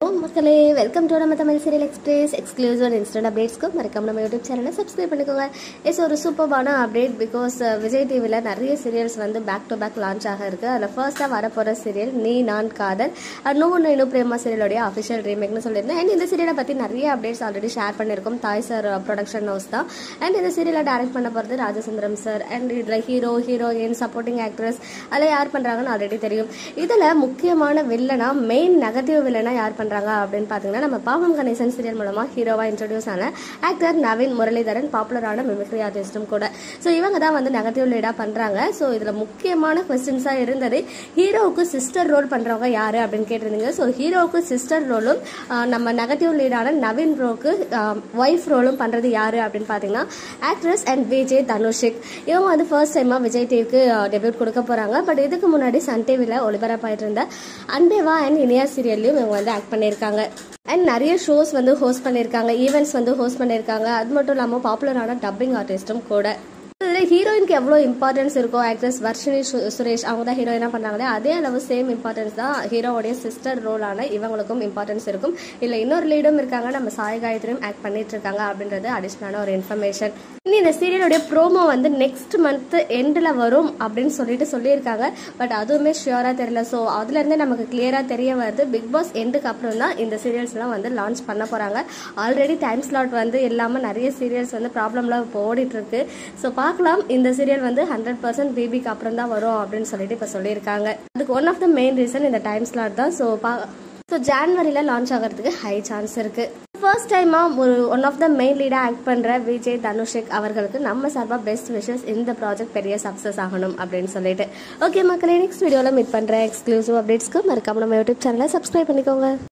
மக்களே welcome to நம்ம Tamil serial express exclusive and instant அப்டேட்ஸ்க்கு மறக்காம நம்ம யூடியூப் சேனலை சப்ஸ்கிரைப் பண்ணிக்கோங்க இட்ஸ் ஒரு சூப்பர்பான அப்டேட் பிகாஸ் விஜய் டிவியில் நிறைய சீரியல்ஸ் வந்து பேக் டு பேக் லான்ச் ஆக இருக்கு அதில் ஃபர்ஸ்ட்டாக வரப்போகிற சீரியல் நீ நான் காதல் நோ ஒன்று இன்னும் பிரேமா சீரியலோடைய அஃபிஷியல் ரீமேக்னு சொல்லியிருந்தேன் அண்ட் இந்த சீரியலை பற்றி நிறைய அப்டேட்ஸ் ஆல்ரெடி ஷேர் பண்ணியிருக்கோம் தாய் சார் ப்ரொடக்ஷன் ஹவுஸ் தான் அண்ட் இந்த சீரியலை டைரக்ட் பண்ண போகிறது ராஜசுந்தரம் சார் அண்ட் இதில் ஹீரோ ஹீரோயின் சப்போர்ட்டிங் ஆக்ட்ரஸ் அதில் யார் பண்ணுறாங்கன்னு ஆல்ரெடி தெரியும் இதில் முக்கியமான வில்லனா மெயின் நெகட்டிவ் வில்லனா யார் பண்ணுறாங்க அப்படின்னு பார்த்தீங்கன்னா நம்ம பாவம் கணேசன் சீரியல் மூலமாக ஹீரோவாக இன்ட்ரடியூஸ் ஆன ஆக்டர் நவீன் முரளிதரன் பாப்புலரான மிமிக்ரி ஆர்டிஸ்டும் கூட ஸோ இவங்க தான் வந்து நெகட்டிவ் லீடாக பண்ணுறாங்க ஸோ இதில் முக்கியமான கொஸ்டின்ஸாக இருந்தது ஹீரோவுக்கு சிஸ்டர் ரோல் பண்ணுறவங்க யார் அப்படின்னு கேட்டிருந்தீங்க ஸோ ஹீரோவுக்கு சிஸ்டர் ரோலும் நம்ம நெகட்டிவ் லீடான நவீன் ப்ரோக்கு ஒய்ஃப் ரோலும் பண்ணுறது யார் அப்படின்னு பார்த்தீங்கன்னா ஆக்ட்ரஸ் அண்ட் விஜய் தனுஷிக் இவங்க வந்து ஃபர்ஸ்ட் டைமாக விஜய் டிவிக்கு டெபியூட் கொடுக்க போகிறாங்க பட் இதுக்கு முன்னாடி சன் டிவியில் ஒளிபரப்பாயிட்டு இருந்த அன்பேவா அண்ட் இனியா சீரியல்லையும் இவங்க வந்து ஆக்ட் பண்ணியிருக்காங்க அண்ட் நிறைய ஷோஸ் வந்து ஹோஸ்ட் பண்ணியிருக்காங்க ஈவெண்ட்ஸ் வந்து ஹோஸ்ட் பண்ணியிருக்காங்க அது மட்டும் இல்லாமல் பாப்புலரான டப்பிங் ஆர்டிஸ்ட்டும் கூட இதில் ஹீரோயினுக்கு எவ்வளோ இம்பார்ட்டன்ஸ் இருக்கோ ஆக்ட்ரஸ் வர்ஷினி சு- சுரேஷ் அவங்க தான் ஹீரோயினாக பண்ணுறாங்களே அதே அளவு சேம் இம்பார்ட்டன்ஸ் தான் ஹீரோவுடைய சிஸ்டர் ரோலான இவங்களுக்கும் இம்பார்ட்டன்ஸ் இருக்கும் இல்லை இன்னொரு லீடும் இருக்காங்க நம்ம சாய் காயத்ரியும் ஆக்ட் பண்ணிட்டு இருக்காங்க அப்படின்றது அடிஷ்னலான ஒரு இன்ஃபர்மேஷன் இனி இந்த சீரியலுடைய ப்ரோமோ வந்து நெக்ஸ்ட் மந்த் எண்டில் வரும் அப்படின்னு சொல்லிட்டு சொல்லியிருக்காங்க பட் அதுவுமே ஷியோராக தெரியல ஸோ அதுலேருந்தே நமக்கு கிளியராக தெரிய வருது பிக் பாஸ் எண்டுக்கு அப்புறம் தான் இந்த சீரியல்ஸ்லாம் வந்து லான்ச் பண்ண போகிறாங்க ஆல்ரெடி டைம் ஸ்லாட் வந்து இல்லாமல் நிறைய சீரியல்ஸ் வந்து ப்ராப்ளம்லாம் இப்போ ஓடிட்டு இருக்கு ஸோ பார்க்கலாம் இந்த சீரியல் வந்து ஹண்ட்ரட் பர்சன்ட் பேபிக்கு அப்புறம் தான் வரும் அப்படின்னு சொல்லிட்டு இப்போ சொல்லியிருக்காங்க அதுக்கு one of the main reason இந்த டைம் ஸ்லாட் தான் ஸோ பா ஸோ ஜான்வரியில் லான்ச் ஆகிறதுக்கு ஹை சான்ஸ் இருக்கு ஃபர்ஸ்ட் டைமாக ஒரு ஒன் ஆஃப் த மெயின் லீடாக ஆக்ட் பண்ணுற விஜய் தனுஷிக் அவர்களுக்கு நம்ம சார்பாக பெஸ்ட் விஷஸ் இந்த ப்ராஜெக்ட் பெரிய சக்ஸஸ் ஆகணும் அப்படின்னு சொல்லிட்டு ஓகே மக்களே நெக்ஸ்ட் வீடியோவில் மீட் பண்ணுறேன் எக்ஸ்க்ளூசிவ் அப்டேட்ஸ்க்கு மறக்காம நம்ம யூடியூப் சேனலை சப்ஸ்கிரைப் பண்ணிக்கோங்க